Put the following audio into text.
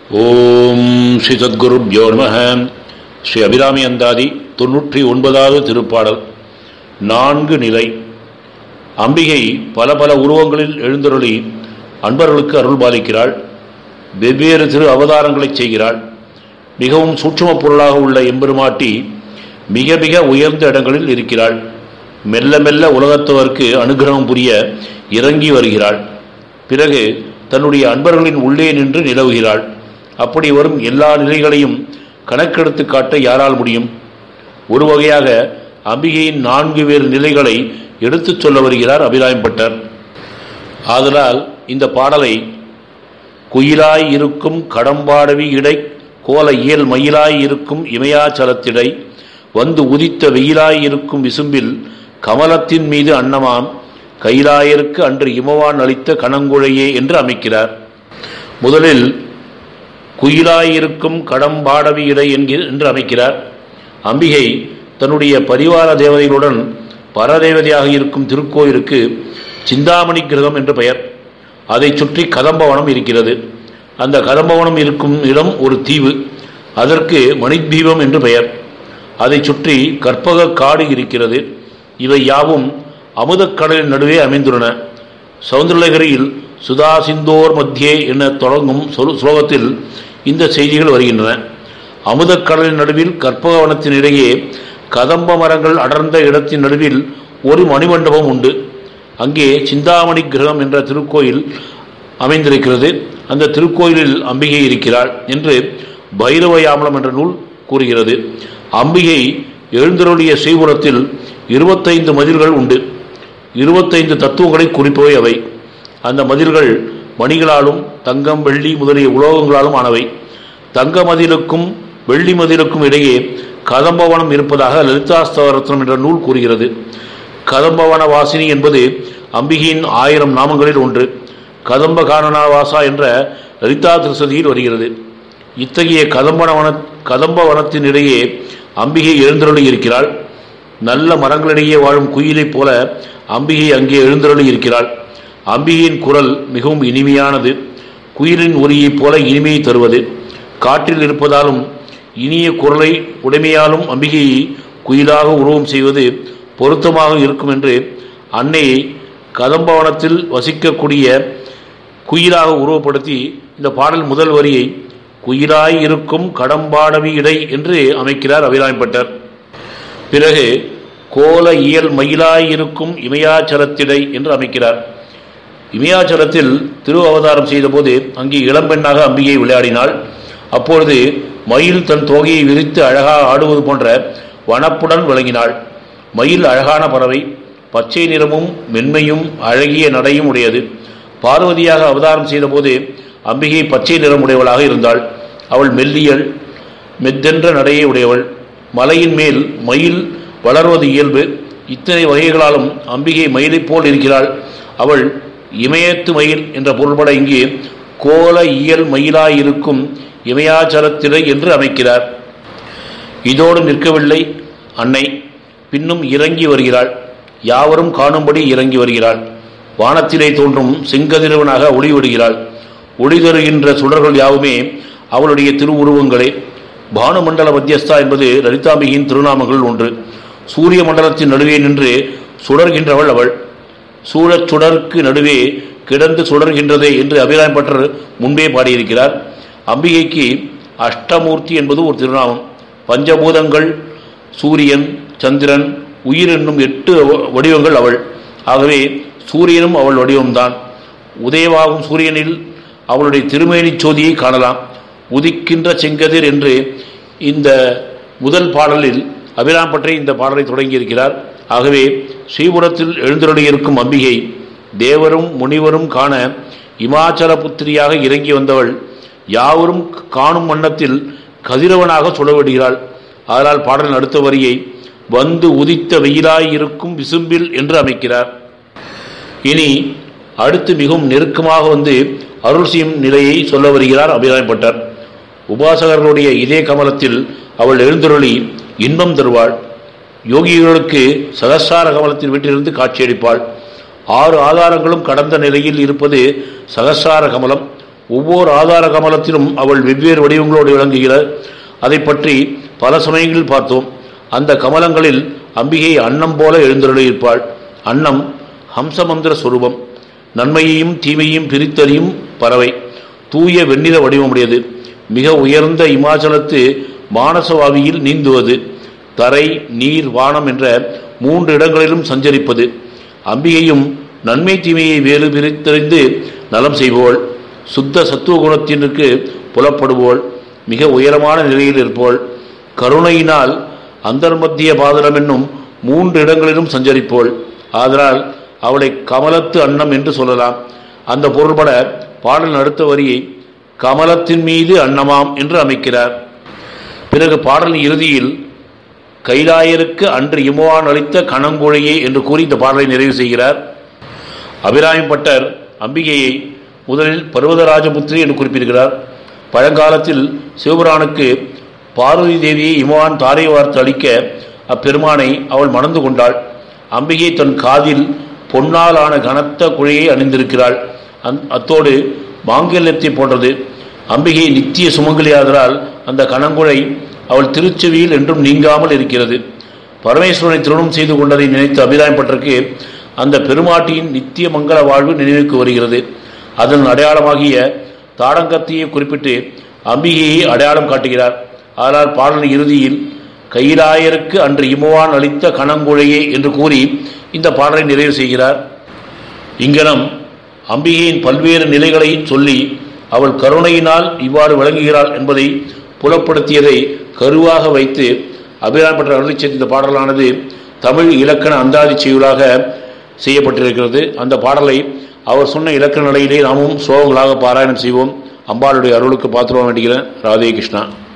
ஓம் ஸ்ரீ சத்குருப்யோ நம ஸ்ரீ அபிராமி அந்தாதி தொன்னூற்றி ஒன்பதாவது திருப்பாடல் நான்கு நிலை அம்பிகை பல பல உருவங்களில் எழுந்தருளி அன்பர்களுக்கு அருள் பாலிக்கிறாள் வெவ்வேறு திரு அவதாரங்களைச் செய்கிறாள் மிகவும் சூட்சும பொருளாக உள்ள எம்பெருமாட்டி மிக மிக உயர்ந்த இடங்களில் இருக்கிறாள் மெல்ல மெல்ல உலகத்தவர்க்கு அனுகிரகம் புரிய இறங்கி வருகிறாள் பிறகு தன்னுடைய அன்பர்களின் உள்ளே நின்று நிலவுகிறாள் அப்படி வரும் எல்லா நிலைகளையும் கணக்கெடுத்து காட்ட யாரால் முடியும் ஒரு வகையாக அம்பிகையின் நான்கு வேறு நிலைகளை எடுத்துச் சொல்ல வருகிறார் அபிராயம்பட்டர் ஆதலால் இந்த பாடலை குயிலாய் இருக்கும் கடம்பாடவி இடை கோல இயல் மயிலாய் இருக்கும் இமயாச்சலத்திடை வந்து உதித்த வெயிலாய் இருக்கும் விசும்பில் கமலத்தின் மீது அன்னமாம் கைலாயருக்கு அன்று இமவான் அளித்த கணங்குழையே என்று அமைக்கிறார் முதலில் குயிலாயிருக்கும் கடம்பாடவி இடை என்கிற என்று அமைக்கிறார் அம்பிகை தன்னுடைய பரிவார தேவதைகளுடன் பரதேவதையாக இருக்கும் திருக்கோயிலுக்கு சிந்தாமணி கிரகம் என்று பெயர் அதை சுற்றி கதம்பவனம் இருக்கிறது அந்த கதம்பவனம் இருக்கும் இடம் ஒரு தீவு அதற்கு மணித்தீபம் என்று பெயர் அதை சுற்றி கற்பக காடு இருக்கிறது இவை யாவும் அமுதக்கடலின் நடுவே அமைந்துள்ளன சவுந்தரலகரியில் சுதா சிந்தோர் மத்தியே என தொடங்கும் சொல் ஸ்லோகத்தில் இந்த செய்திகள் வருகின்றன அமுதக்கடலின் நடுவில் கற்பகவனத்தின் இடையே கதம்ப மரங்கள் அடர்ந்த இடத்தின் நடுவில் ஒரு மணிமண்டபம் உண்டு அங்கே சிந்தாமணி கிரகம் என்ற திருக்கோயில் அமைந்திருக்கிறது அந்த திருக்கோயிலில் அம்பிகை இருக்கிறாள் என்று பைரவயாமலம் என்ற நூல் கூறுகிறது அம்பிகை எழுந்தருளிய செய்புறத்தில் இருபத்தைந்து மதில்கள் உண்டு இருபத்தைந்து தத்துவங்களை குறிப்பவை அவை அந்த மதில்கள் மணிகளாலும் தங்கம் வெள்ளி முதலிய உலோகங்களாலும் ஆனவை தங்க மதிலுக்கும் வெள்ளி மதிலுக்கும் இடையே கதம்பவனம் இருப்பதாக லலிதாஸ்தவரத்னம் என்ற நூல் கூறுகிறது கதம்பவன வாசினி என்பது அம்பிகையின் ஆயிரம் நாமங்களில் ஒன்று கதம்ப காரணாவாசா என்ற லலிதா திருசதியில் வருகிறது இத்தகைய கதம்பவன கதம்பவனத்தின் இடையே அம்பிகை எழுந்தருளி இருக்கிறாள் நல்ல மரங்களிடையே வாழும் குயிலைப் போல அம்பிகை அங்கே எழுந்தருளி இருக்கிறாள் அம்பிகையின் குரல் மிகவும் இனிமையானது குயிலின் ஒரியைப் போல இனிமையை தருவது காற்றில் இருப்பதாலும் இனிய குரலை உடைமையாலும் அம்பிகையை குயிலாக உருவம் செய்வது பொருத்தமாக இருக்கும் என்று அன்னையை கதம்பவனத்தில் வசிக்கக்கூடிய குயிலாக உருவப்படுத்தி இந்த பாடல் முதல் வரியை குயிலாய் இருக்கும் கடம்பாடவி இடை என்று அமைக்கிறார் அபிராயப்பட்டர் பிறகு கோல இயல் மயிலாய் இருக்கும் இமயாச்சலத்திடை என்று அமைக்கிறார் இமயாச்சலத்தில் திரு அவதாரம் செய்தபோது அங்கே இளம்பெண்ணாக அம்பிகை விளையாடினாள் அப்பொழுது மயில் தன் தோகையை விரித்து அழகாக ஆடுவது போன்ற வனப்புடன் விளங்கினாள் மயில் அழகான பறவை பச்சை நிறமும் மென்மையும் அழகிய நடையும் உடையது பார்வதியாக அவதாரம் செய்தபோது அம்பிகை பச்சை நிறம் உடையவளாக இருந்தாள் அவள் மெல்லியல் மெத்தென்ற நடையை உடையவள் மலையின் மேல் மயில் வளர்வது இயல்பு இத்தனை வகைகளாலும் அம்பிகை மயிலைப் போல் இருக்கிறாள் அவள் இமயத்து மயில் என்ற பொருள்பட இங்கே கோல இயல் மயிலாயிருக்கும் இமயாச்சலத்திரை என்று அமைக்கிறார் இதோடு நிற்கவில்லை அன்னை பின்னும் இறங்கி வருகிறாள் யாவரும் காணும்படி இறங்கி வருகிறாள் வானத்திலே தோன்றும் செங்கதிரவனாக ஒளி விடுகிறாள் ஒளி தருகின்ற சுடர்கள் யாவுமே அவளுடைய திருவுருவங்களே பானுமண்டல மத்தியஸ்தா என்பது லலிதாம்பிகையின் திருநாமங்கள் ஒன்று சூரிய மண்டலத்தின் நடுவே நின்று சுடர்கின்றவள் அவள் சூழச் சுடருக்கு நடுவே கிடந்து சுடர்கின்றதே என்று அபிராயம் பட்டர் முன்பே பாடியிருக்கிறார் அம்பிகைக்கு அஷ்டமூர்த்தி என்பது ஒரு திருநாமம் பஞ்சபூதங்கள் சூரியன் சந்திரன் உயிர் என்னும் எட்டு வடிவங்கள் அவள் ஆகவே சூரியனும் அவள் வடிவம்தான் உதயமாகும் சூரியனில் அவளுடைய திருமேனி சோதியை காணலாம் உதிக்கின்ற செங்கதிர் என்று இந்த முதல் பாடலில் அபிராம் பற்றி இந்த பாடலை தொடங்கியிருக்கிறார் ஆகவே ஸ்ரீபுரத்தில் எழுந்தருளியிருக்கும் அம்பிகை தேவரும் முனிவரும் காண இமாச்சல புத்திரியாக இறங்கி வந்தவள் யாவரும் காணும் வண்ணத்தில் கதிரவனாக சுடவிடுகிறாள் அதனால் பாடலின் அடுத்த வரியை வந்து உதித்த வெயிலாய் இருக்கும் விசும்பில் என்று அமைக்கிறார் இனி அடுத்து மிகவும் நெருக்கமாக வந்து அருள் செய்யும் நிலையை சொல்ல வருகிறார் அபிராயப்பட்டர் உபாசகர்களுடைய இதே கமலத்தில் அவள் எழுந்தருளி இன்பம் தருவாள் யோகிகளுக்கு சகசார கமலத்தின் வீட்டிலிருந்து காட்சியளிப்பாள் ஆறு ஆதாரங்களும் கடந்த நிலையில் இருப்பது சகசார கமலம் ஒவ்வொரு ஆதார கமலத்திலும் அவள் வெவ்வேறு வடிவங்களோடு விளங்குகிறார் அதை பற்றி பல சமயங்களில் பார்த்தோம் அந்த கமலங்களில் அம்பிகை அன்னம் போல எழுந்தருளியிருப்பாள் அன்னம் ஹம்சமந்திர சுரூபம் நன்மையையும் தீமையையும் பிரித்தறியும் பறவை தூய வெண்ணிற வடிவமுடையது மிக உயர்ந்த இமாச்சலத்து மானசவாவியில் நீந்துவது தரை நீர் வானம் என்ற மூன்று இடங்களிலும் சஞ்சரிப்பது அம்பிகையும் நன்மை தீமையை வேறு பிரித்தறிந்து நலம் செய்வோள் சுத்த சத்துவ குணத்திற்கு புலப்படுவோள் மிக உயரமான நிலையில் இருப்போள் கருணையினால் அந்தர்மத்திய பாதலம் என்னும் மூன்று இடங்களிலும் சஞ்சரிப்போள் ஆதலால் அவளை கமலத்து அன்னம் என்று சொல்லலாம் அந்த பொருள்பட பாடல் அடுத்த வரியை கமலத்தின் மீது அன்னமாம் என்று அமைக்கிறார் பிறகு பாடலின் இறுதியில் கைலாயருக்கு அன்று இமவான் அளித்த கணங்குழையே என்று கூறி இந்த பாடலை நிறைவு செய்கிறார் அபிராமிப்பட்டர் அம்பிகையை முதலில் பர்வதராஜபுத்திரி என்று குறிப்பிடுகிறார் பழங்காலத்தில் சிவபுரானுக்கு பார்வதி தேவியை இமவான் தாரை வார்த்து அளிக்க அப்பெருமானை அவள் மணந்து கொண்டாள் அம்பிகை தன் காதில் பொன்னால் ஆன கனத்த குழையை அணிந்திருக்கிறாள் அந் அத்தோடு மாங்கல்யத்தை போன்றது அம்பிகை நித்திய சுமங்கலியாதலால் அந்த கணங்குழை அவள் திருச்செவியில் என்றும் நீங்காமல் இருக்கிறது பரமேஸ்வரனை திருமணம் செய்து கொண்டதை நினைத்து அபிராயப்பட்டிருக்கு அந்த பெருமாட்டியின் நித்திய மங்கள வாழ்வு நினைவுக்கு வருகிறது அதன் அடையாளமாகிய தாடங்கத்தையே குறிப்பிட்டு அம்பிகையை அடையாளம் காட்டுகிறார் ஆனால் பாடலின் இறுதியில் கைலாயருக்கு அன்று இமவான் அளித்த கணங்குழையே என்று கூறி இந்த பாடலை நிறைவு செய்கிறார் இங்கனம் அம்பிகையின் பல்வேறு நிலைகளை சொல்லி அவள் கருணையினால் இவ்வாறு விளங்குகிறாள் என்பதை புலப்படுத்தியதை கருவாக வைத்து அபிராம் பெற்ற அருளை செய்த இந்த பாடலானது தமிழ் இலக்கண அந்தாதி செய்யுளாக செய்யப்பட்டிருக்கிறது அந்த பாடலை அவர் சொன்ன இலக்கண நிலையிலே நாமும் சோகங்களாக பாராயணம் செய்வோம் அம்பாளுடைய அருளுக்கு பாத்திரம் வேண்டுகிறேன் ராதே கிருஷ்ணா